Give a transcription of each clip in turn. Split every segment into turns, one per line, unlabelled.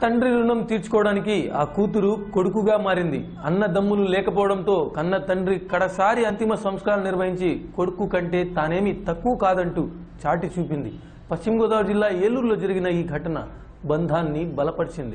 తండ్రి రుణం తీర్చుకోవడానికి ఆ కూతురు కొడుకుగా మారింది అన్నదమ్ములు లేకపోవడంతో కన్న తండ్రి కడసారి అంతిమ సంస్కారం నిర్వహించి కొడుకు కంటే తానేమి తక్కువ కాదంటూ చాటి చూపింది పశ్చిమ గోదావరి జిల్లా ఏలూరులో జరిగిన ఈ ఘటన బంధాన్ని బలపరిచింది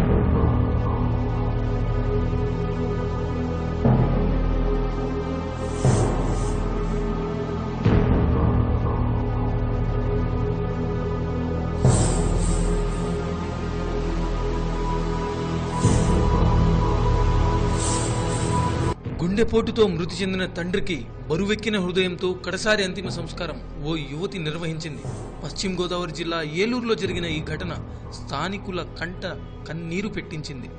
గుండెపోటుతో మృతి చెందిన తండ్రికి బరువెక్కిన హృదయంతో కడసారి అంతిమ సంస్కారం ఓ యువతి నిర్వహించింది పశ్చిమ గోదావరి జిల్లా ఏలూరులో జరిగిన ఈ ఘటన స్థానికుల కంట కన్నీరు పెట్టించింది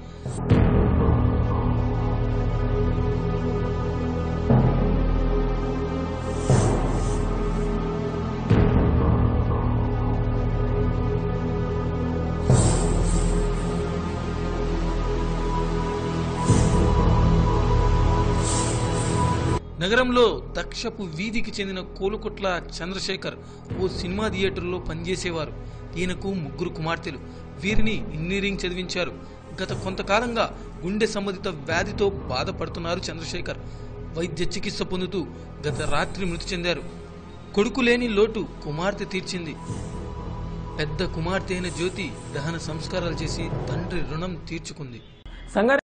నగరంలో దక్షపు వీధికి చెందిన కోలుకొట్ల చంద్రశేఖర్ ఓ సినిమా థియేటర్లో పనిచేసేవారు ఈయనకు ముగ్గురు కుమార్తెలు వీరిని ఇంజనీరింగ్ చదివించారు గత కొంతకాలంగా గుండె సంబంధిత వ్యాధితో బాధపడుతున్నారు చంద్రశేఖర్ వైద్య చికిత్స పొందుతూ గత రాత్రి మృతి చెందారు కొడుకు లేని లోటు కుమార్తె తీర్చింది పెద్ద కుమార్తె అయిన జ్యోతి దహన సంస్కారాలు చేసి తండ్రి రుణం తీర్చుకుంది సంగారెడ్డి